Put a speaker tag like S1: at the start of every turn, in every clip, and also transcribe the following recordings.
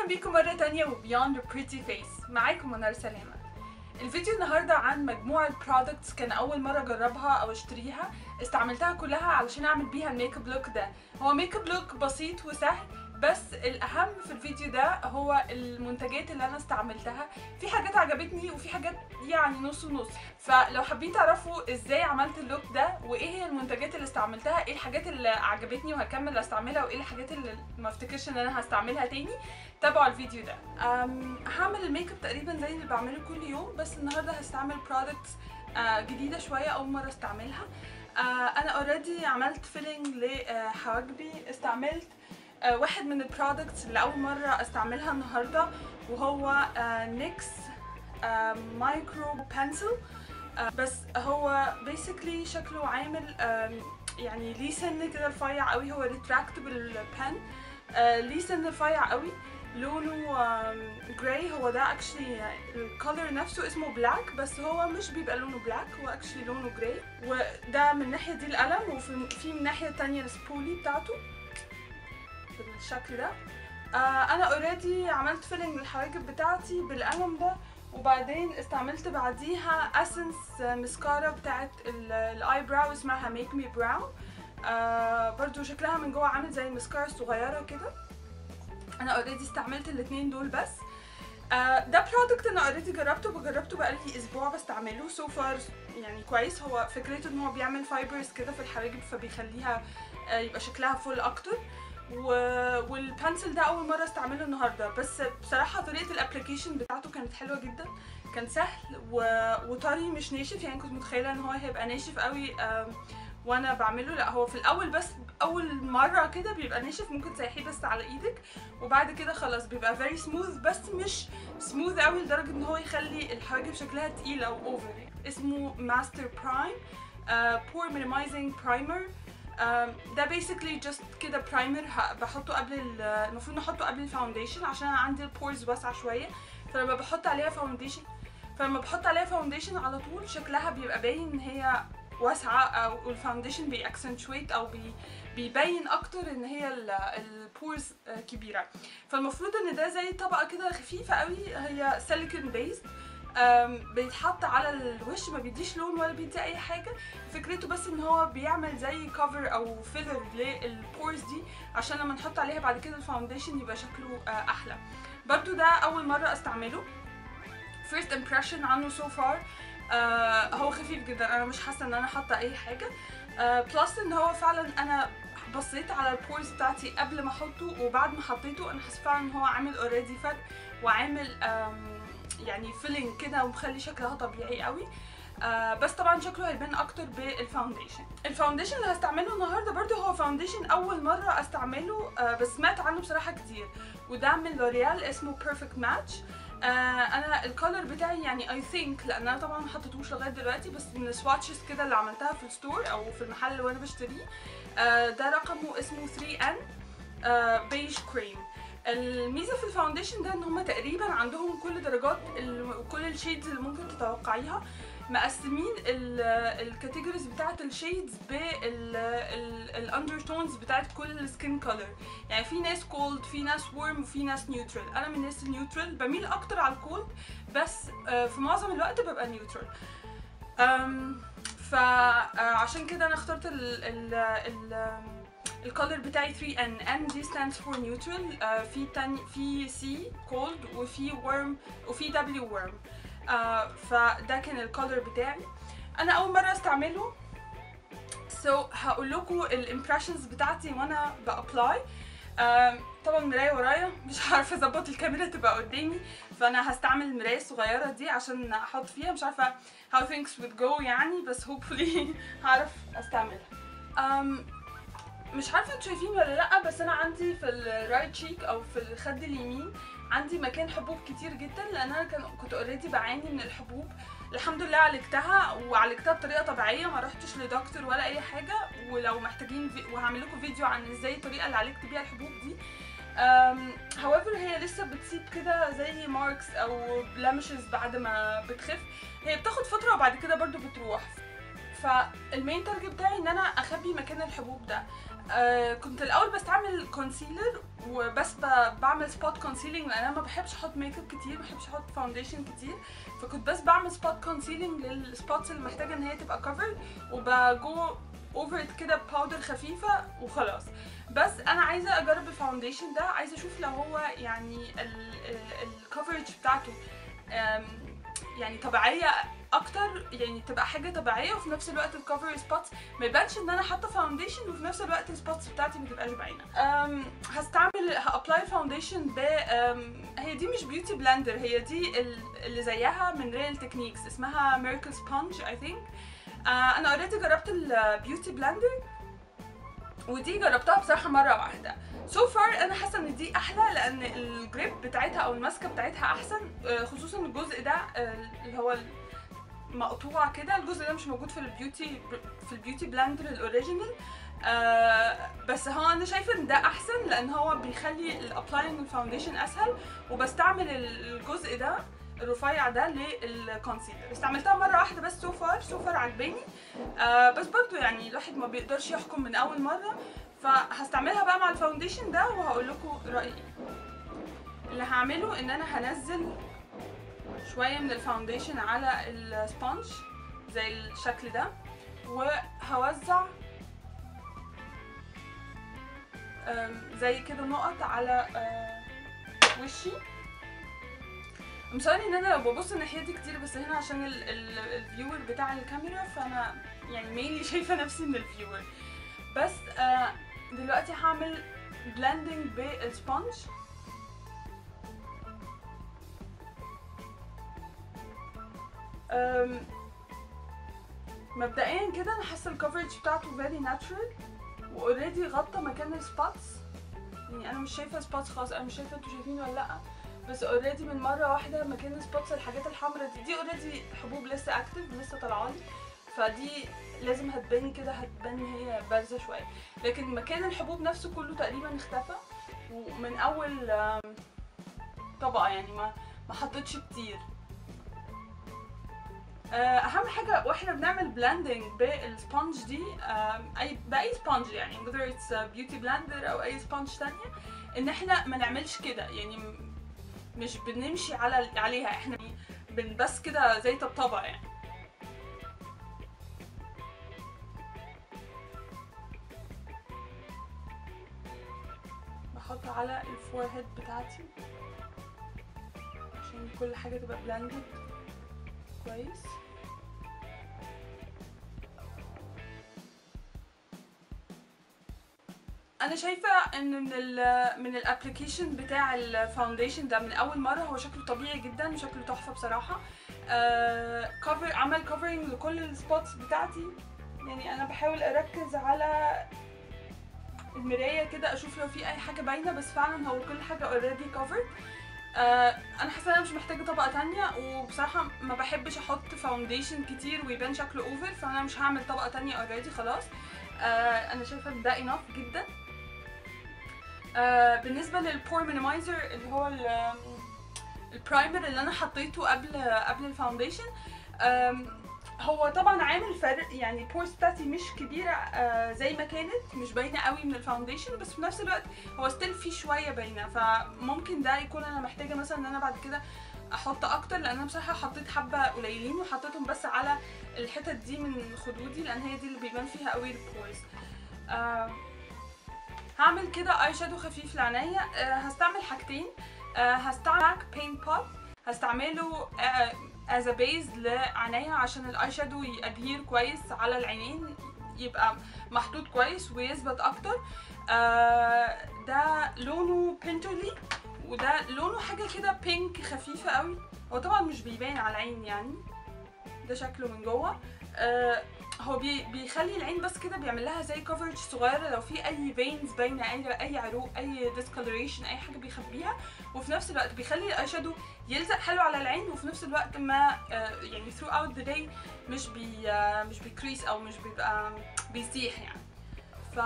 S1: بيكم مرة تانية و Beyond a Pretty Face معاكم منار سلامة الفيديو النهاردة عن مجموعة برودكتس كان أول مرة أجربها أو أشتريها استعملتها كلها علشان أعمل بيها الميك اب لوك ده هو ميك اب لوك بسيط وسهل بس الأهم في الفيديو ده هو المنتجات اللي أنا استعملتها في حاجات عجبتني وفي حاجات يعني نص ونص فلو حابين تعرفوا ازاي عملت اللوك ده وايه هي المنتجات اللي استعملتها ايه الحاجات اللي عجبتني وهكمل استعملها وايه الحاجات اللي ما افتكرش ان انا هستعملها تاني تابعوا الفيديو ده أم، هعمل الميك اب تقريبا زي اللي بعمله كل يوم بس النهارده هستعمل برودكتس جديده شويه اول مره استعملها آه، انا اوريدي عملت فيلينج لحواجبي استعملت آه، واحد من البرودكتس اللي اول مره استعملها النهارده وهو نيكس مايكرو بنسل بس هو بيسكلي شكله عامل آم، يعني ليه سن كده رفيع قوي هو ريتراكتبل بن ليه سن رفيع قوي لونه جراي هو ده اكشلي الكولر نفسه اسمه بلاك بس هو مش بيبقى لونه بلاك هو اكشلي لونه جراي وده من الناحيه دي القلم وفي في من الناحيه التانية السبولي بتاعته بالشكل ده آه انا اوريدي عملت فيلينج للحواجب بتاعتي بالقلم ده وبعدين استعملت بعديها اسنس مسكارا بتاعت الاي براو اسمها ميك مي براون آه برضو شكلها من جوه عامل زي المسكارا الصغيره كده انا اوريدي استعملت الاتنين دول بس آه ده برودكت انا اوريدي جربته وجربته بقالي اسبوع بستعمله سو فار يعني كويس هو فكرته ان هو بيعمل فايبرز كده في الحواجب فبيخليها آه يبقى شكلها فول اكتر و... والبنسل ده اول مره استعمله النهارده بس بصراحه طريقه الابلكيشن بتاعته كانت حلوه جدا كان سهل و... وطري مش ناشف يعني كنت متخيله ان هو هيبقى ناشف قوي آم، وانا بعمله لا هو في الاول بس اول مره كده بيبقى ناشف ممكن تسيحيه بس على ايدك وبعد كده خلاص بيبقى very smooth بس مش smooth قوي لدرجه ان هو يخلي الحواجب شكلها تقيل او اوفر اسمه ماستر برايم بور مينيمايزنج برايمر ده بيسكلي جاست كده برايمر بحطه قبل ال- المفروض نحطه قبل الفاونديشن عشان انا عندي البورز واسعه شويه فلما بحط عليها فاونديشن فلما بحط عليها فاونديشن على طول شكلها بيبقى باين ان هي واسعه او الفاونديشن بيأكسنتويت او بي بيبين اكتر ان هي البورز كبيره فالمفروض ان ده زي طبقه كده خفيفه قوي هي سيليكون بيز بيتحط على الوش ما بيديش لون ولا بيدي اي حاجه فكرته بس ان هو بيعمل زي كفر او فيلر للبورز دي عشان لما نحط عليها بعد كده الفاونديشن يبقى شكله آه، احلى برضو ده اول مره استعمله first impression عنه so far آه هو خفيف جدا انا مش حاسه ان انا حاطه اي حاجه آه بلس ان هو فعلا انا بصيت على البورز بتاعتي قبل ما احطه وبعد ما حطيته انا حاسه فعلا ان هو عامل اوريدي فرق وعامل آم، يعني فيلينج كده ومخلي شكلها طبيعي قوي آه بس طبعا شكله هيبان اكتر بالفاونديشن الفاونديشن اللي هستعمله النهارده برضو هو فاونديشن اول مره استعمله آه بس سمعت عنه بصراحه كتير وده من لوريال اسمه بيرفكت ماتش آه انا الكولر بتاعي يعني اي ثينك لان انا طبعا ما حطيتوش لغايه دلوقتي بس من السواتشز كده اللي عملتها في الستور او في المحل اللي وانا بشتريه آه ده رقمه اسمه 3 ان بيج كريم الميزه في الفاونديشن ده ان هم تقريبا عندهم كل درجات ال- كل الشيدز اللي ممكن تتوقعيها مقسمين الكاتيجوريز بتاعت الشيدز بالاندرتونز بتاعت كل سكين كولر يعني في ناس كولد في ناس وورم وفي ناس نيوترال انا من الناس النيوترال بميل اكتر على الكولد بس آه، في معظم الوقت ببقى نيوترال أم، فعشان كده انا اخترت ال ال ال الكولر بتاعي 3 ان ان دي stands for neutral آه، في تاني في سي cold وفي worm وفي دبليو worm آه، فده كان الكولر بتاعي انا اول مره استعمله سو so, هقول لكم الامبريشنز بتاعتي وانا بابلاي آم، طبعا المرايه ورايا مش عارفه اظبط الكاميرا تبقى قدامي فانا هستعمل المرايه الصغيره دي عشان احط فيها مش عارفه how things would go يعني بس hopefully هعرف استعملها أم مش عارفه انتوا شايفين ولا لا بس انا عندي في الرايت شيك او في الخد اليمين عندي مكان حبوب كتير جدا لان انا كان كنت اوريدي بعاني من الحبوب الحمد لله عالجتها وعالجتها بطريقه طبيعيه ما رحتش لدكتور ولا اي حاجه ولو محتاجين في... وهعمل لكم فيديو عن ازاي الطريقه اللي عالجت بيها الحبوب دي um, however هي لسه بتسيب كده زي ماركس او بلامشز بعد ما بتخف هي بتاخد فتره وبعد كده برضو بتروح فالمين تارجت بتاعي ان انا اخبي مكان الحبوب ده آه كنت الاول بستعمل كونسيلر وبس ب- بعمل سبوت كونسيلنج لان انا ما بحبش احط ميك اب كتير ما بحبش احط فاونديشن كتير فكنت بس بعمل سبوت كونسيلنج للسبوتس اللي محتاجه ان هي تبقى كفرد وبجو اوفر كده باودر خفيفه وخلاص بس انا عايزه اجرب الفاونديشن ده عايزه اشوف لو هو يعني الكفرج بتاعته أم، يعني طبيعيه اكتر يعني تبقى حاجه طبيعيه وفي نفس الوقت الكفر سبوتس ما يبانش ان انا حاطه فاونديشن وفي نفس الوقت السبوتس بتاعتي ما تبقاش باينه أم، هستعمل هابلاي فاونديشن ب أم، هي دي مش بيوتي بلندر هي دي ال- اللي زيها من ريل تكنيكس اسمها ميركل سبونج اي ثينك انا اوريدي جربت البيوتي بلندر ودي جربتها بصراحه مره واحده سو so فار انا حاسه ان دي احلى لان الجريب بتاعتها او الماسكه بتاعتها احسن آه، خصوصا الجزء ده آه، اللي هو مقطوع كده الجزء ده مش موجود في البيوتي في البيوتي بلندر الاوريجينال آه بس هو انا شايفه ان ده احسن لان هو بيخلي الابلاينج الفاونديشن اسهل وبستعمل الجزء ده الرفيع ده للكونسيلر استعملتها مره واحده بس سو فار سو فار عجباني آه بس برضو يعني الواحد ما بيقدرش يحكم من اول مره فهستعملها بقى مع الفاونديشن ده وهقول لكم رايي إيه. اللي هعمله ان انا هنزل شويه من الفاونديشن على السبونج زي الشكل ده وهوزع آم، زي كده نقط على آه، وشي I'm sorry ان انا ببص الناحيه دي كتير بس هنا عشان الفيور بتاع الكاميرا فانا يعني مينلي شايفه نفسي من الفيور بس آه دلوقتي هعمل بلندنج بالسبونج أم، مبدئيا كده انا حاسه الكفرج بتاعته فيري ناتشرال واوريدي غطى مكان السبوتس يعني انا مش شايفه سبوتس خالص انا مش شايفه انتوا شايفين ولا لا بس اوريدي من مره واحده مكان السبوتس الحاجات الحمراء دي دي اوريدي حبوب لسه اكتف لسه طالعالي فدي لازم هتبان كده هتبان ان هي بارزه شويه لكن مكان الحبوب نفسه كله تقريبا اختفى ومن اول آم، طبقه يعني ما ما حطيتش كتير آه، اهم حاجه واحنا بنعمل بلاندنج بالسبونج دي آم، اي باي سبونج يعني whether it's بيوتي بلاندر او اي سبونج تانية ان احنا ما نعملش كده يعني م- مش بنمشي على عليها احنا بن بس كده زي طبطبه يعني بحط على الفورهيد بتاعتي عشان كل حاجه تبقى بلاندد كويس انا شايفه ان من ال من الابلكيشن بتاع الفاونديشن ده من اول مره هو شكله طبيعي جدا وشكله تحفه بصراحه آه كفر عمل كفرنج لكل السبوتس بتاعتي يعني انا بحاول اركز على المرايه كده اشوف لو في اي حاجه باينه بس فعلا هو كل حاجه اوريدي كفرد آه انا حاسه انا مش محتاجه طبقه تانية وبصراحه ما بحبش احط فاونديشن كتير ويبان شكله اوفر فانا مش هعمل طبقه تانية اوريدي خلاص آه انا شايفه ان ده انف جدا آه بالنسبه للبور مينيمايزر اللي هو ال- البرايمر اللي انا حطيته قبل قبل الفاونديشن آم، هو طبعا عامل فرق يعني البورز بتاعتي مش كبيره آه زي ما كانت مش باينه قوي من الفاونديشن بس في نفس الوقت هو ستيل في شويه باينه فممكن ده يكون انا محتاجه مثلا ان انا بعد كده احط اكتر لان انا بصراحه حطيت حبه قليلين وحطيتهم بس على الحتت دي من خدودي لان هي دي اللي بيبان فيها قوي البورز آه هعمل كده اي شادو خفيف لعينيا آه هستعمل حاجتين آه هستعمل ماك بين بوت هستعمله از ا بيز لعينيا عشان الاي شادو يادهير كويس على العينين يبقى محطوط كويس ويثبت اكتر آه ده لونه بينتولي وده لونه حاجه كده بينك خفيفه قوي هو طبعا مش بيبان على العين يعني ده شكله من جوه آه هو بي بيخلي العين بس كده بيعمل لها زي كفرج صغيره لو في اي فينز باينه اي اي عروق اي ديسكولوريشن اي حاجه بيخبيها وفي نفس الوقت بيخلي الاي شادو يلزق حلو على العين وفي نفس الوقت ما آه، يعني through out the day مش بي آه، مش بيكريس او مش بيبقى بيسيح يعني ف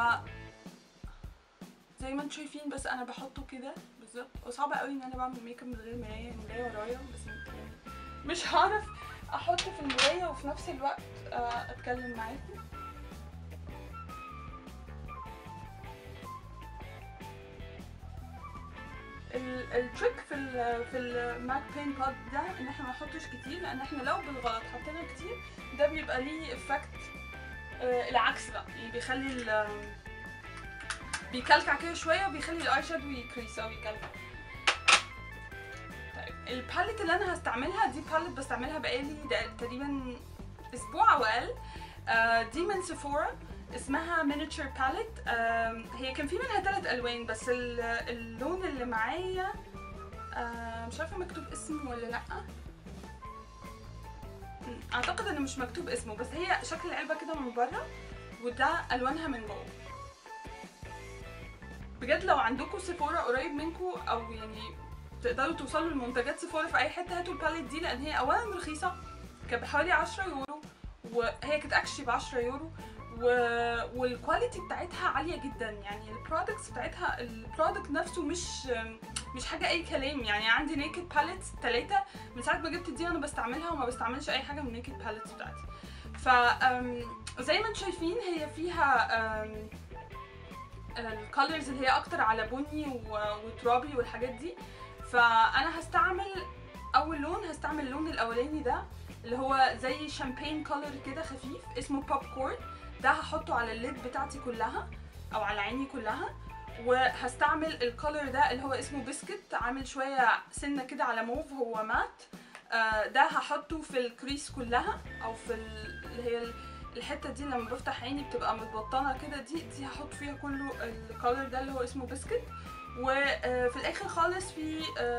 S1: زي ما انتم شايفين بس انا بحطه كده بالظبط وصعب قوي ان انا بعمل ميك اب من غير مرايه المرايه ورايا بس يعني مش هعرف احط في المرايه وفي نفس الوقت آه، اتكلم معاكم ال- التريك في ال في الماك بين بود ده ان احنا ما نحطش كتير لان احنا لو بالغلط حطينا كتير ده بيبقى ليه افكت العكس بقى يعني بيخلي ال بيكلكع كده شويه وبيخلي الاي شادو يكريس او يكلكع طيب الباليت اللي انا هستعملها دي باليت بستعملها بقالي ده- تقريبا اسبوع او اقل آه، دي من سيفورا اسمها مينيتشر باليت هي كان في منها ثلاث الوان بس ال- اللون اللي معايا آه، مش عارفه مكتوب اسمه ولا لا مم، اعتقد انه مش مكتوب اسمه بس هي شكل العلبه كده من بره وده الوانها من جوه بجد لو عندكم سيفورا قريب منكم او يعني تقدروا توصلوا لمنتجات سيفورا في اي حته هاتوا الباليت دي لان هي اولا رخيصه كانت بحوالي 10 يورو وهي كانت اكشلي ب 10 يورو و... والكواليتي بتاعتها عاليه جدا يعني البرودكتس بتاعتها البرودكت نفسه مش مش حاجه اي كلام يعني عندي نيكد باليتس ثلاثه من ساعه ما جبت دي انا بستعملها وما بستعملش اي حاجه من النيكد باليتس بتاعتي ف أم، زي ما انتم شايفين هي فيها الكالرز اللي هي اكتر على بني و- وترابي والحاجات دي فانا هستعمل اول لون هستعمل اللون الاولاني ده اللي هو زي شامبين كولر كده خفيف اسمه بوب كورن ده هحطه على الليد بتاعتي كلها او على عيني كلها وهستعمل الكولر ده اللي هو اسمه بسكت عامل شويه سنه كده على موف هو مات آه، ده هحطه في الكريس كلها او في ال- اللي هي ال- الحته دي لما بفتح عيني بتبقى متبطنه كده دي دي هحط فيها كله الكولر ده اللي هو اسمه بسكت وفي الاخر خالص في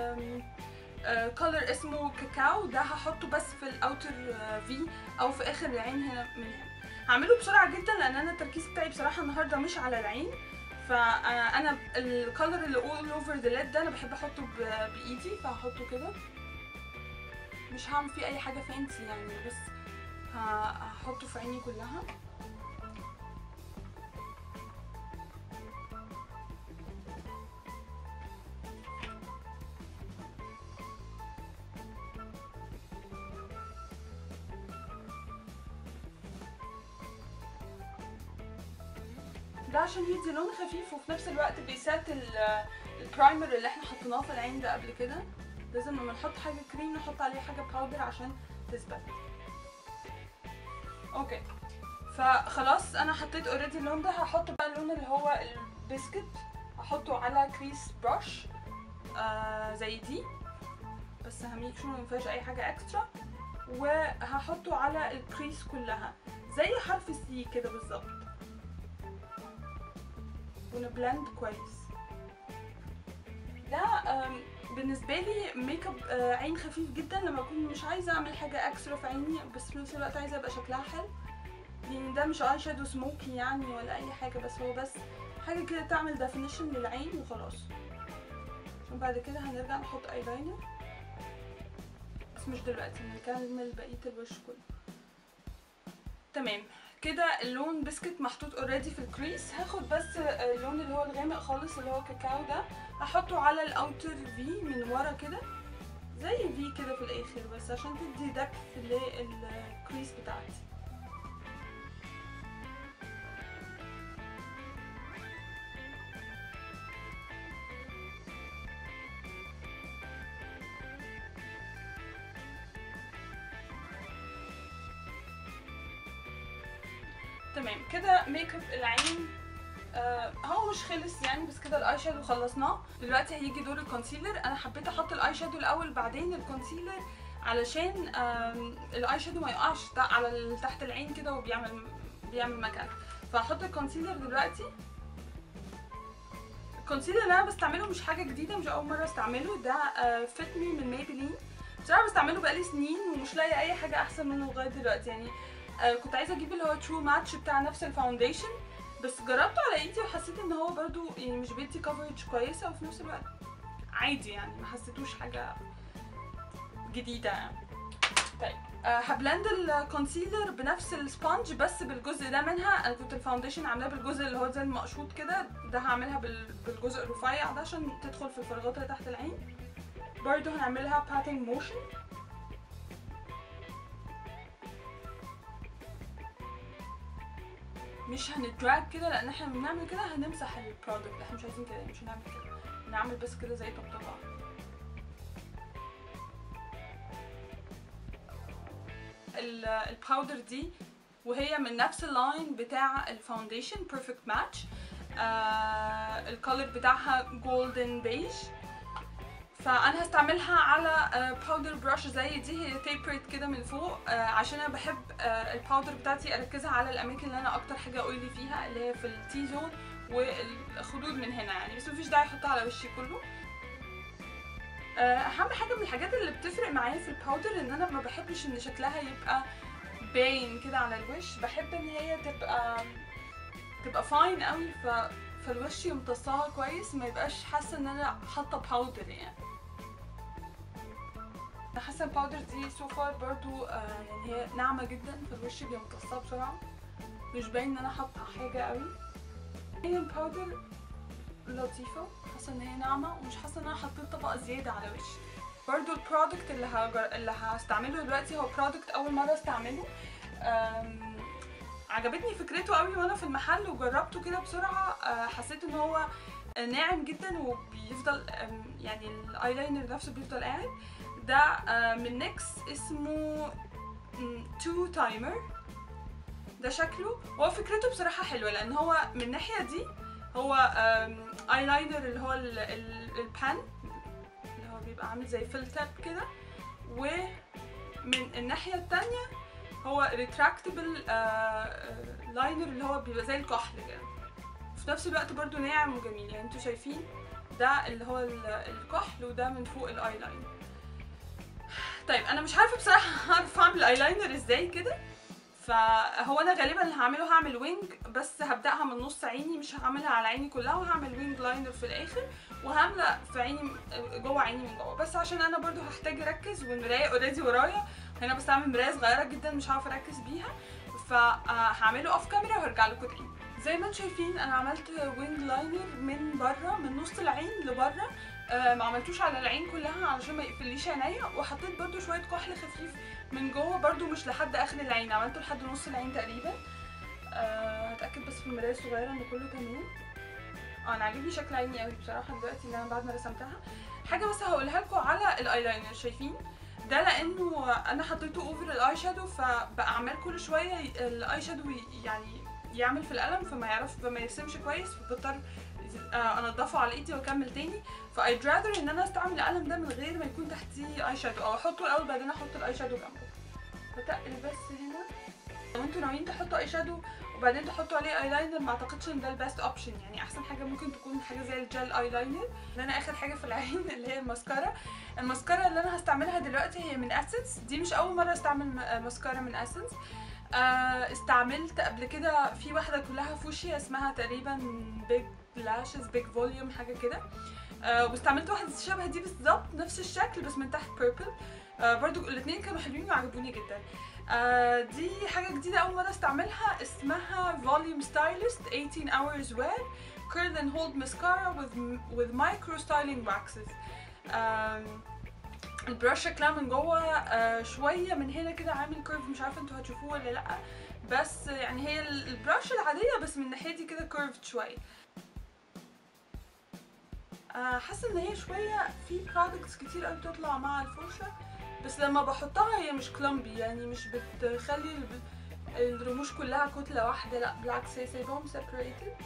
S1: كولر اسمه كاكاو ده هحطه بس في الاوتر في او في اخر العين هنا من هنا هعمله بسرعه جدا لان انا التركيز بتاعي بصراحه النهارده مش على العين فانا الكولر اللي اول اوفر ذا ليد ده انا بحب احطه ب- بايدي فهحطه كده مش هعمل فيه اي حاجه فانسي يعني بس ه- هحطه في عيني كلها ده عشان يدي لون خفيف وفي نفس الوقت بيسات ال- البرايمر اللي احنا حطيناه في العين ده قبل كده لازم لما نحط حاجه كريم نحط عليه حاجه باودر عشان تثبت اوكي فخلاص انا حطيت اوريدي اللون ده هحط بقى اللون اللي هو البسكت احطه على كريس براش آه زي دي بس هميك شو مفيهاش اي حاجه اكسترا وهحطه على الكريس كلها زي حرف السي كده بالظبط ونبلند كويس ده آم، بالنسبه لي ميك اب آه، عين خفيف جدا لما اكون مش عايزه اعمل حاجه اكسترا في عيني بس في نفس الوقت عايزه يبقى شكلها حلو يعني ده مش اي شادو سموكي يعني ولا اي حاجه بس هو بس حاجه كده تعمل ديفينيشن للعين وخلاص عشان بعد كده هنرجع نحط ايلاينر بس مش دلوقتي نكمل بقيه الوش كله تمام كده اللون بسكت محطوط اوريدي في الكريس هاخد بس اللون اللي هو الغامق خالص اللي هو كاكاو ده احطه على الاوتر في من ورا كده زي في كده في الاخر بس عشان تدي دبث للكريس بتاعتي تمام كده ميك اب العين آه هو مش خلص يعني بس كده الاي شادو خلصناه دلوقتي هيجي دور الكونسيلر انا حبيت احط الاي شادو الاول بعدين الكونسيلر علشان آم، الاي شادو ما يقعش تا- على ال- تحت العين كده وبيعمل بيعمل مكان فهحط الكونسيلر دلوقتي الكونسيلر اللي انا بستعمله مش حاجه جديده مش اول مره استعمله ده فيت مي من ميبلين بصراحه بستعمله بقالي سنين ومش لاقيه اي حاجه احسن منه لغايه دلوقتي يعني آه، كنت عايزه اجيب اللي هو ترو ماتش بتاع نفس الفاونديشن بس جربته على ايدي وحسيت ان هو برضو يعني مش بيدي كفرج كويسه وفي نفس الوقت عادي يعني ما حسيتوش حاجه جديده يعني طيب آه، هبلند الكونسيلر بنفس السبونج بس بالجزء ده منها انا كنت الفاونديشن عاملاه بالجزء اللي هو زي المقشوط كده ده هعملها بال- بالجزء الرفيع ده عشان تدخل في الفراغات اللي تحت العين برضو هنعملها باتنج موشن مش هندراج كده لان احنا لما بنعمل كده هنمسح البرودكت احنا مش عايزين كده مش هنعمل كده نعمل بس كده زي طبطبه ال- الباودر دي وهي من نفس اللاين بتاع الفاونديشن بيرفكت ماتش آه الكولر بتاعها جولدن بيج فانا هستعملها على باودر براش زي دي هي تيبريت كده من فوق آه عشان انا بحب آه الباودر بتاعتي اركزها على الاماكن اللي انا اكتر حاجه اويلي فيها اللي هي في التي زون والخدود من هنا يعني بس مفيش داعي احطها على وشي كله آه، اهم حاجه من الحاجات اللي بتفرق معايا في الباودر ان انا ما بحبش ان شكلها يبقى باين كده على الوش بحب ان هي تبقى تبقى فاين قوي ف فالوش يمتصها كويس ما يبقاش حاسه ان انا حاطه باودر يعني انا حاسه الباودر دي سو فار برضو آه يعني هي ناعمه جدا فالوش بيمتصها بسرعه مش باين ان انا حاطه حاجه قوي هي الباودر لطيفه حاسه ان هي ناعمه ومش حاسه ان انا حطيت طبقه زياده على وشي برضو البرودكت اللي هجر... اللي هستعمله دلوقتي هو برودكت اول مره استعمله أم... عجبتني فكرته قوي وانا في المحل وجربته كده بسرعه أه حسيت ان هو ناعم جدا وبيفضل أم، يعني الايلاينر نفسه بيفضل قاعد ده أه، من نيكس اسمه تو تايمر ده شكله هو فكرته بصراحه حلوه لان هو من الناحيه دي هو ايلاينر اللي هو ال- ال- البان اللي هو بيبقى عامل زي فلتر كده ومن الناحيه التانية هو ريتراكتبل لاينر اللي هو بيبقى زي الكحل كده في نفس الوقت برضو ناعم وجميل يعني انتوا شايفين ده اللي هو ال- الكحل وده من فوق الايلاينر طيب انا مش عارفه بصراحه هعرف اعمل ايلاينر ازاي كده فهو انا غالبا اللي هعمله هعمل وينج بس هبداها من نص عيني مش هعملها على عيني كلها وهعمل وينج لاينر في الاخر وهعمل في عيني جوه عيني من جوه بس عشان انا برضو هحتاج اركز والمرايه اوريدي ورايا هنا بستعمل مرايه صغيره جدا مش هعرف اركز بيها فهعمله اوف كاميرا وهرجع لكم تاني زي ما انتم شايفين انا عملت وينج لاينر من بره من نص العين لبره آه، ما عملتوش على العين كلها علشان ما يقفليش عينيا وحطيت برضو شويه كحل خفيف من جوه برضو مش لحد اخر العين عملته لحد نص العين تقريبا آه، هتاكد بس في المرايه الصغيره ان كله تمام اه انا عاجبني شكل عيني قوي بصراحه دلوقتي ان انا بعد ما رسمتها حاجه بس هقولها لكم على الايلاينر شايفين ده لانه انا حطيته اوفر الاي شادو فبقى عمال كل شويه ي- الاي شادو ي- يعني يعمل في القلم فما يعرف فما يرسمش كويس فبضطر آه، انضفه على ايدي واكمل تاني فايد راذر ان انا استعمل القلم ده من غير ما يكون تحتيه اي شادو او احطه الاول بعدين احط الاي شادو جنبه بتقل بس هنا لو انتوا ناويين تحطوا اي شادو وبعدين تحطوا عليه اي لاينر ما اعتقدش ان ده البيست اوبشن يعني احسن حاجه ممكن تكون حاجه زي الجel اي لاينر ان انا اخر حاجه في العين اللي هي الماسكارا الماسكارا اللي انا هستعملها دلوقتي هي من اسنس دي مش اول مره استعمل م- آه، ماسكارا من اسنس آه استعملت قبل كده في واحده كلها فوشيا اسمها تقريبا بيج لاشز بيج فوليوم حاجه كده آه واستعملت واحده شبه دي بالظبط نفس الشكل بس من تحت بيربل آه برضو الاثنين كانوا حلوين وعجبوني جدا آه دي حاجه جديده اول مره استعملها اسمها فوليوم ستايلست 18 hours wear curl and hold mascara with with micro styling waxes آم، البرش شكلها من جوه آه، شويه من هنا كده عامل كيرف مش عارفه انتوا هتشوفوه ولا لا بس يعني هي ال- البرش العاديه بس من ناحيتي كده كيرفد شويه آه، حاسه ان هي شويه في برودكتس كتير قوي بتطلع مع الفرشه بس لما بحطها هي مش كلامبي يعني مش بتخلي الب- الرموش كلها كتله واحده لا بالعكس هي سايباهم separated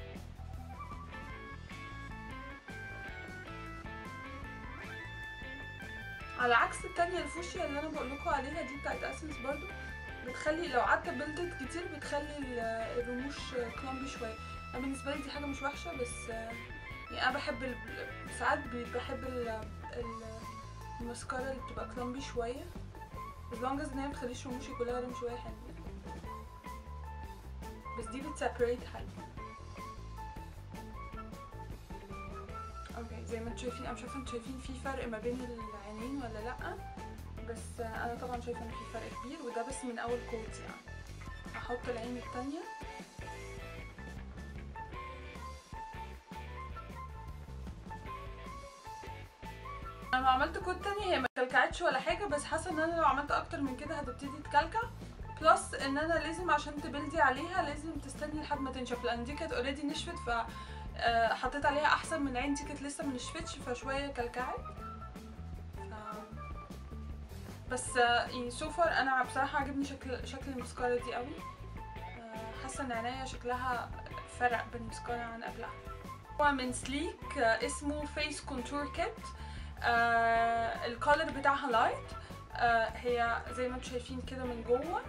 S1: على عكس التانية الفوشيا اللي انا بقول لكم عليها دي بتاعت اسنس برضو بتخلي لو قعدت بلدت كتير بتخلي ال- الرموش كلامبي شويه انا بالنسبه لي دي حاجه مش وحشه بس آه، يعني انا بحب ال... ساعات بي- بحب ال... ال... الماسكارا اللي بتبقى كلامبي شويه as long as ان هي متخليش رموشي كلها رمش شويه حلوه بس دي بتسابريت حلو اوكي زي ما انتوا شايفين انا مش عارفه انتوا شايفين في فرق ما بين العينين ولا لا بس انا طبعا شايفه ان في فرق كبير وده بس من اول كوت يعني هحط العين التانية انا لما عملت كوت تاني هي ما كلكعتش ولا حاجه بس حاسه ان انا لو عملت اكتر من كده هتبتدي تكلكع بلس ان انا لازم عشان تبلدي عليها لازم تستني لحد ما تنشف لان دي كانت اوريدي نشفت ف آه، حطيت عليها احسن من العين دي كانت لسه ما نشفتش فشويه كلكعت ف... بس آه، يعني سوفر انا بصراحه عجبني شكل شكل المسكاره دي قوي آه، حاسه ان عينيا شكلها فرق بالمسكاره عن قبلها هو من سليك آه، اسمه فيس كونتور كيت الكولر بتاعها لايت هي زي ما انتم شايفين كده من جوه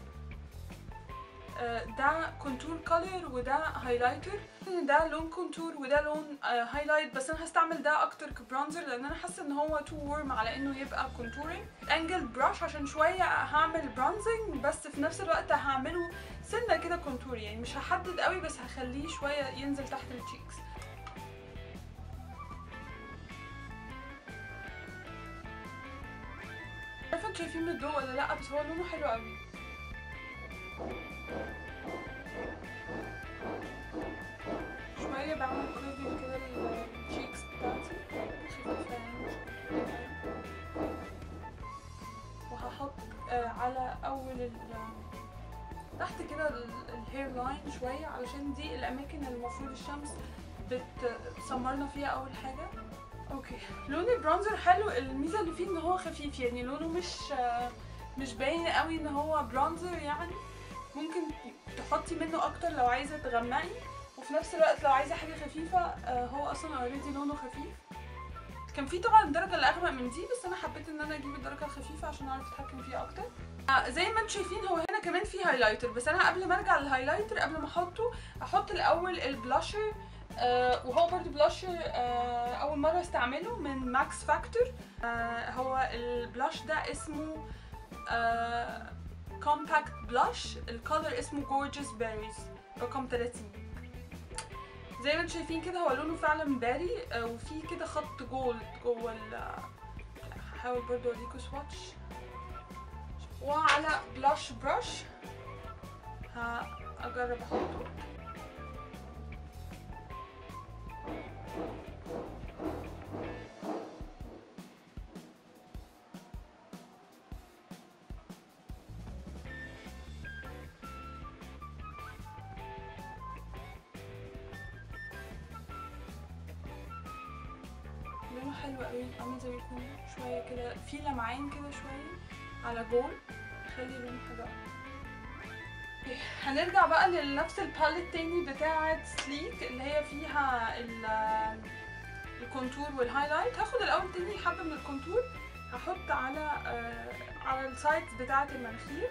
S1: آه، ده كونتور كولر وده هايلايتر ده لون كونتور وده لون هايلايت بس انا هستعمل ده اكتر كبرونزر لان انا حاسه ان هو تو وورم على انه يبقى كونتورنج انجل براش عشان شويه هعمل برونزنج بس في نفس الوقت هعمله سنه كده كونتور يعني مش هحدد قوي بس هخليه شويه ينزل تحت التشيكس عارفه انتوا شايفين من الضوء ولا لا بس هو لونه حلو قوي شوية بعمل كريفنج كده للتشيكس بتاعتي خفيفة يعني مش كتير. وهحط آه، على أول ال تحت كده الهير لاين شوية علشان دي الأماكن اللي المفروض الشمس بتسمرنا فيها أول حاجة اوكي لون البرونزر حلو الميزة اللي فيه ان هو خفيف يعني لونه مش آه، مش باين قوي ان هو برونزر يعني ممكن تحطي منه اكتر لو عايزة تغمقي وفي نفس الوقت لو عايزة حاجة خفيفة آه، هو اصلا اوريدي لونه خفيف كان في طبعا الدرجة اللي اغمق من دي بس انا حبيت ان انا اجيب الدرجة الخفيفة عشان اعرف اتحكم فيها اكتر آه، زي ما انتم شايفين هو هنا كمان في هايلايتر بس انا قبل ما ارجع للهايلايتر قبل ما احطه احط الاول البلاشر آه وهو برضو بلاشر آه اول مره استعمله من ماكس فاكتور آه هو البلاش ده اسمه كومباكت بلاش الكولر اسمه جورجيس بيريز رقم 30 زي ما انتم شايفين كده هو لونه فعلا باري آه وفي كده خط جولد جوه ال هحاول برضو اوريكم سواتش وعلى بلاش براش هجرب احطه لونه حلو قوي عامل زي يكون شويه كده في لمعان كده شويه على جول خلي لونه حلو قوي هنرجع بقى لنفس الباليت تاني بتاعة سليك اللي هي فيها ال- الكونتور والهايلايت هاخد الاول تاني حبة من الكونتور هحط على آه، على السايدز بتاعة المناخير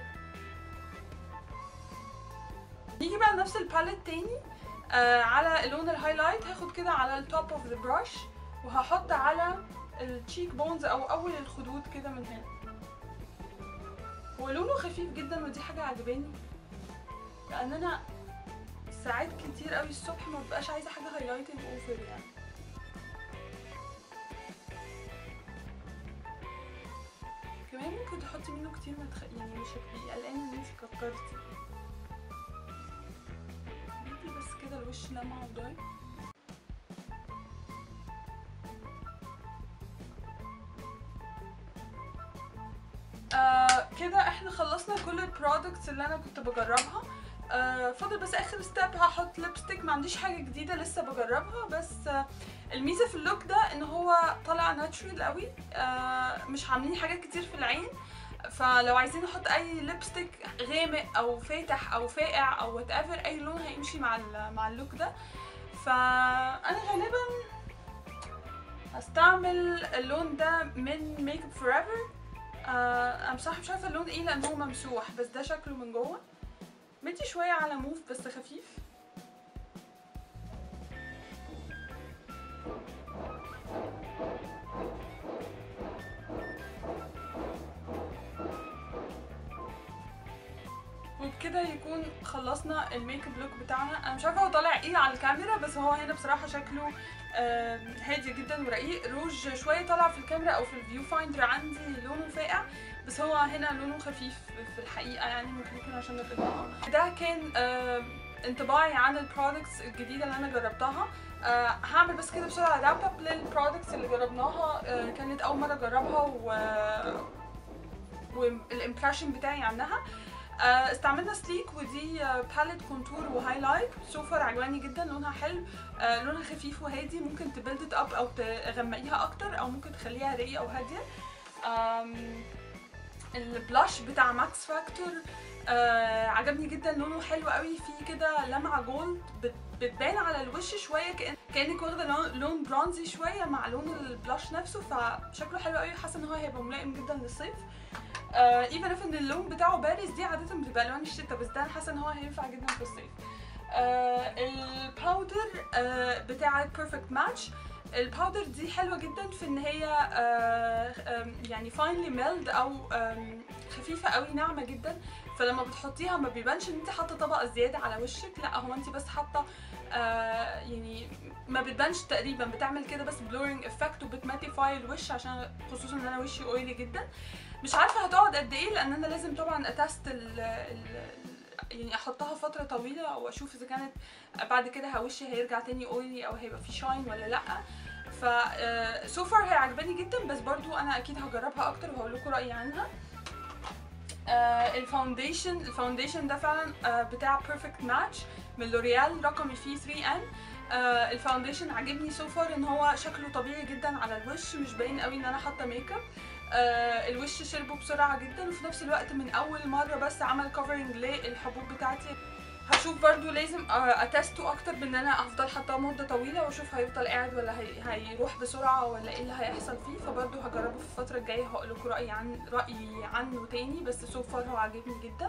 S1: نيجي بقى لنفس الباليت تاني آه، على لون الهايلايت هاخد كده على التوب اوف ذا براش وهحط على التشيك بونز او اول الخدود كده من هنا هو لونه خفيف جدا ودي حاجه عجباني لان انا ساعات كتير قوي الصبح ما ببقاش عايزه حاجه هايلايتنج اوفر يعني كمان ممكن تحطي منه كتير ما تخ... يعني مش هتبقي قلقانه ان انت كترتي ندي بس كده الوش لمعه وضاي آه كده احنا خلصنا كل البرودكتس اللي انا كنت بجربها آه فاضل بس اخر ستيب هحط ليبستيك ما عنديش حاجه جديده لسه بجربها بس آه الميزه في اللوك ده ان هو طالع ناتشورال قوي آه مش عاملين حاجات كتير في العين فلو عايزين نحط اي ليبستيك غامق او فاتح او فاقع او وات ايفر اي لون هيمشي مع ال- مع اللوك ده فانا غالبا هستعمل اللون ده من ميك اب فور ايفر آه انا بصراحه مش عارفه اللون ايه لان هو ممسوح بس ده شكله من جوه مدي شويه على موف بس خفيف وبكده يكون خلصنا الميك اب لوك بتاعنا انا مش عارفه هو طالع ايه على الكاميرا بس هو هنا بصراحه شكله آم، هادي جدا ورقيق روج شويه طالع في الكاميرا او في الفيو فايندر عندي لونه فاقع بس هو هنا لونه خفيف في الحقيقه يعني ممكن يكون عشان الاضاءه ده كان آم، انطباعي عن البرودكتس الجديده اللي انا جربتها آه هعمل بس كده بسرعه راب اب للبرودكتس اللي جربناها آه كانت اول مره اجربها و والامبريشن بتاعي عنها آه، استعملنا سليك ودي باليت كونتور وهايلايت سوفر عجباني جدا لونها حلو آه، لونها خفيف وهادي ممكن تبلد اب او تغمقيها اكتر او ممكن تخليها رقيقه او هاديه آم، البلاش بتاع ماكس فاكتور آه عجبني جدا لونه حلو قوي فيه كده لمعه جولد بت- بتبان على الوش شويه كأن كانك واخده لون, لون برونزي شويه مع لون البلاش نفسه فشكله حلو قوي حاسه ان هو هيبقى ملائم جدا للصيف ايفن اف ان اللون بتاعه بارز دي عاده بتبقى الوان الشتا بس ده انا حاسه ان هو هينفع جدا في الصيف آه الباودر آه بتاعه بيرفكت ماتش الباودر دي حلوه جدا في ان هي آه آم، يعني فاينلي ميلد او آم، خفيفه قوي ناعمه جدا فلما بتحطيها ما بيبانش ان انت حاطه طبقه زياده على وشك لا هو انت بس حاطه آه يعني ما بتبانش تقريبا بتعمل كده بس بلورنج افكت وبتماتيفاي الوش عشان خصوصا ان انا وشي اويلي جدا مش عارفه هتقعد قد ايه لان انا لازم طبعا اتست ال ال يعني احطها فتره طويله واشوف اذا كانت بعد كده وشي هيرجع تاني اويلي او هيبقى فيه شاين ولا لا ف سو فار هي عجباني جدا بس برضو انا اكيد هجربها اكتر وهقول لكم رايي عنها آه الفاونديشن الفاونديشن ده فعلا آه بتاع بيرفكت ماتش من لوريال رقمي فيه 3 ان آه الفاونديشن عاجبني سو فار ان هو شكله طبيعي جدا على الوش مش باين قوي ان انا حاطه ميك اب آه الوش شربه بسرعه جدا وفي نفس الوقت من اول مره بس عمل كفرنج للحبوب بتاعتي هشوف برضو لازم آه، اتستو اكتر بان انا افضل حاطاه مده طويله واشوف هيفضل قاعد ولا هي... هيروح بسرعه ولا ايه اللي هيحصل فيه فبرضو هجربه في الفتره الجايه هقول لكم رايي عن رايي عنه تاني بس سو فار هو عاجبني جدا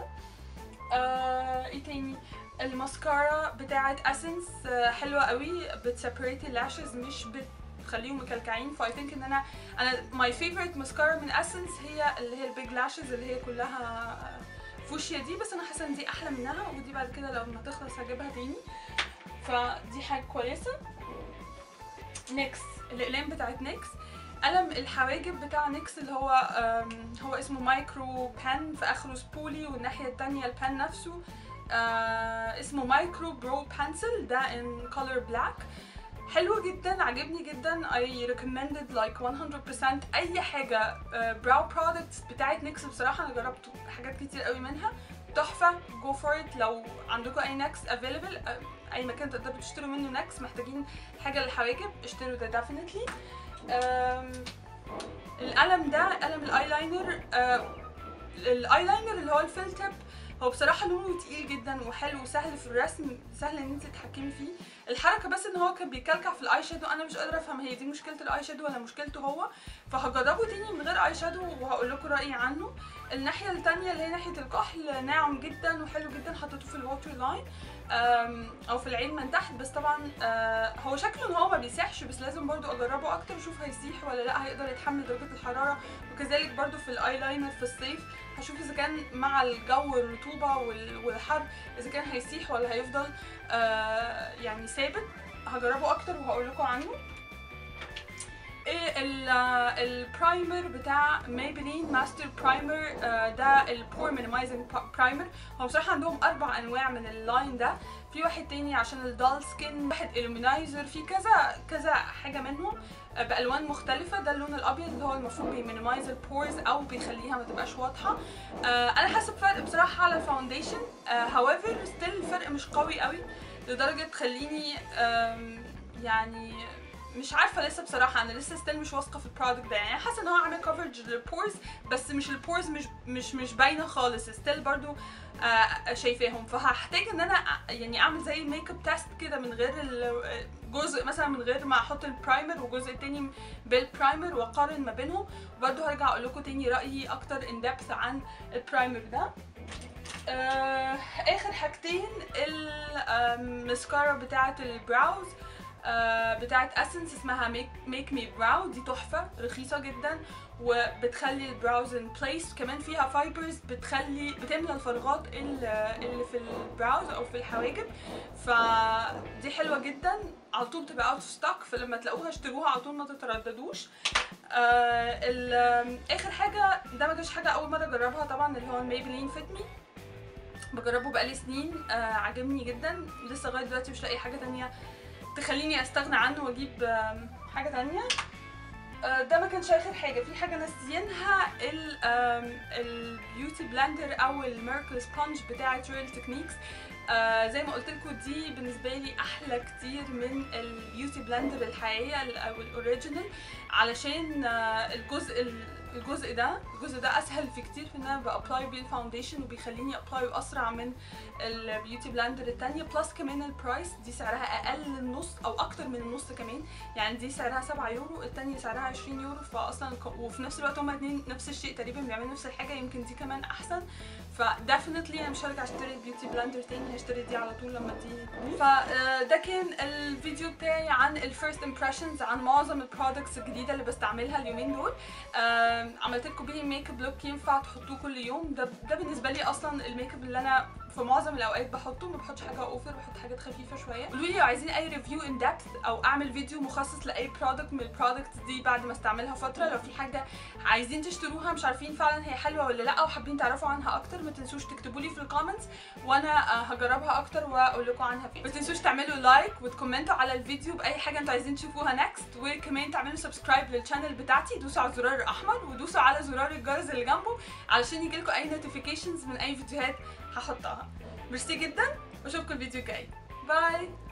S1: آه ايه تاني الماسكارا بتاعه اسنس آه حلوه قوي بتسبريت اللاشز مش بتخليهم مكلكعين فاي ثينك ان انا انا ماي فيفورت ماسكارا من اسنس هي اللي هي البيج لاشز اللي هي كلها آه، فوشيا دي بس انا حاسه ان دي احلى منها ودي بعد كده لما تخلص هجيبها تاني فدي حاجه كويسه نيكس الاقلام بتاعت نيكس قلم الحواجب بتاع نيكس اللي هو آم، هو اسمه مايكرو بان في اخره سبولي والناحيه التانية البان نفسه آه اسمه مايكرو برو بانسل ده ان color بلاك حلو جدا عجبني جدا I recommended like 100% اي حاجه براو برودكتس بتاعت نيكس بصراحه انا جربت حاجات كتير قوي منها تحفه جو فور ات لو عندكم اي نكس افيلبل اي مكان تقدروا تشتروا منه نكس محتاجين حاجه للحواجب اشتروا ده definitely أم، القلم ده قلم الايلاينر آه، الايلاينر اللي هو الفيل تيب هو بصراحة لونه تقيل جدا وحلو وسهل في الرسم سهل ان انت تتحكمي فيه الحركة بس ان هو كان بيكلكع في الاي شادو انا مش قادرة افهم هي دي مشكلة الاي شادو ولا مشكلته هو فهجربه تاني من غير اي شادو وهقول لكم رأيي عنه الناحية التانية اللي هي ناحية الكحل ناعم جدا وحلو جدا حطيته في الووتر لاين أم، او في العين من تحت بس طبعا آه، هو شكله ان هو ما بيسيحش بس لازم برضو اجربه اكتر اشوف هيسيح ولا لا هيقدر يتحمل درجة الحرارة وكذلك برضو في الايلاينر في الصيف هشوف اذا كان مع الجو الرطوبة وال- والحر اذا كان هيسيح ولا هيفضل آه، يعني ثابت هجربه اكتر وهقول لكم عنه ايه ال- آه، البرايمر بتاع ميبلين ماستر برايمر آه، ده البور مينيمايزنج برايمر هو بصراحه عندهم اربع انواع من اللاين ده في واحد تاني عشان الدال سكين واحد الومينايزر في كذا كذا حاجه منهم آه، بالوان مختلفه ده اللون الابيض اللي هو المفروض بيمينيمايز البورز او بيخليها ما تبقاش واضحه آه، انا حاسه بفرق بصراحه على الفاونديشن هاويفر ستيل الفرق مش قوي قوي لدرجه تخليني آم، يعني مش عارفه لسه بصراحه انا لسه ستيل مش واثقه في البرودكت ده يعني حاسه ان هو عامل كفرج للبورز بس مش البورز مش مش مش باينه خالص ستيل برضو آه شايفاهم فهحتاج ان انا أ- يعني اعمل زي ميك اب تيست كده من غير ال- جزء مثلا من غير ما احط البرايمر وجزء تاني بالبرايمر واقارن ما بينهم وبرضو هرجع اقول لكم تاني رايي اكتر ان ديبث عن البرايمر ده آه اخر حاجتين المسكارا بتاعه البراوز آه بتاعه اسنس اسمها ميك ميك مي براو دي تحفه رخيصه جدا وبتخلي البراوز ان بليس كمان فيها فايبرز بتخلي بتملى الفراغات ال- اللي في البراوز او في الحواجب فدي حلوه جدا على طول بتبقى اوت اوف ستوك فلما تلاقوها اشتروها على طول ما تترددوش آه ال- اخر حاجه ده ما كانش حاجه اول مره اجربها طبعا اللي هو الميبلين فيت مي بجربه بقالي سنين آه عجبني جدا لسه لغايه دلوقتي مش لاقي حاجه تانية تخليني استغنى عنه واجيب آم، حاجه تانية آه، ده ما كانش اخر حاجه في حاجه ناسيينها ال آم، البيوتي بلندر او الميركل سبونج بتاعه رويال تكنيكس آه زي ما قلت لكم دي بالنسبه لي احلى كتير من البيوتي بلندر الحقيقيه ال- او الاوريجينال علشان آه الجزء ال- الجزء ده الجزء ده اسهل في كتير في ان انا بابلاي بيه الفاونديشن وبيخليني ابلاي اسرع من البيوتي بلندر التانية بلس كمان البرايس دي سعرها اقل النص او اكتر من النص كمان يعني دي سعرها 7 يورو التانية سعرها 20 يورو فاصلا ك- وفي نفس الوقت هما اتنين نفس الشيء تقريبا بيعملوا نفس الحاجه يمكن دي كمان احسن فديفنتلي انا مش هرجع اشتري البيوتي بلندر تاني هشتري دي على طول لما دي تبوظ فده كان الفيديو بتاعي عن الفيرست امبريشنز عن معظم البرودكتس الجديده اللي بستعملها اليومين دول آم، عملت لكم بيه ميك اب لوك ينفع تحطوه كل يوم ده ده بالنسبه لي اصلا الميك اب اللي انا في معظم الاوقات بحطه ما بحطش حاجه اوفر بحط حاجات خفيفه شويه قولوا لي لو عايزين اي ريفيو ان ديبث او اعمل فيديو مخصص لاي برودكت من البرودكتس دي بعد ما استعملها فتره لو في حاجه عايزين تشتروها مش عارفين فعلا هي حلوه ولا لا او حابين تعرفوا عنها اكتر ما تنسوش تكتبوا لي في الكومنتس وانا آه، هجربها اكتر واقول لكم عنها فين ما تنسوش تعملوا لايك وتكومنتوا على الفيديو باي حاجه انتوا عايزين تشوفوها نكست وكمان تعملوا سبسكرايب للشانل بتاعتي دوسوا على الزرار الاحمر ودوسوا على زرار الجرس اللي جنبه علشان يجيلكم اي نوتيفيكيشنز من اي فيديوهات هحطها ميرسي جدا واشوفكم الفيديو الجاي باي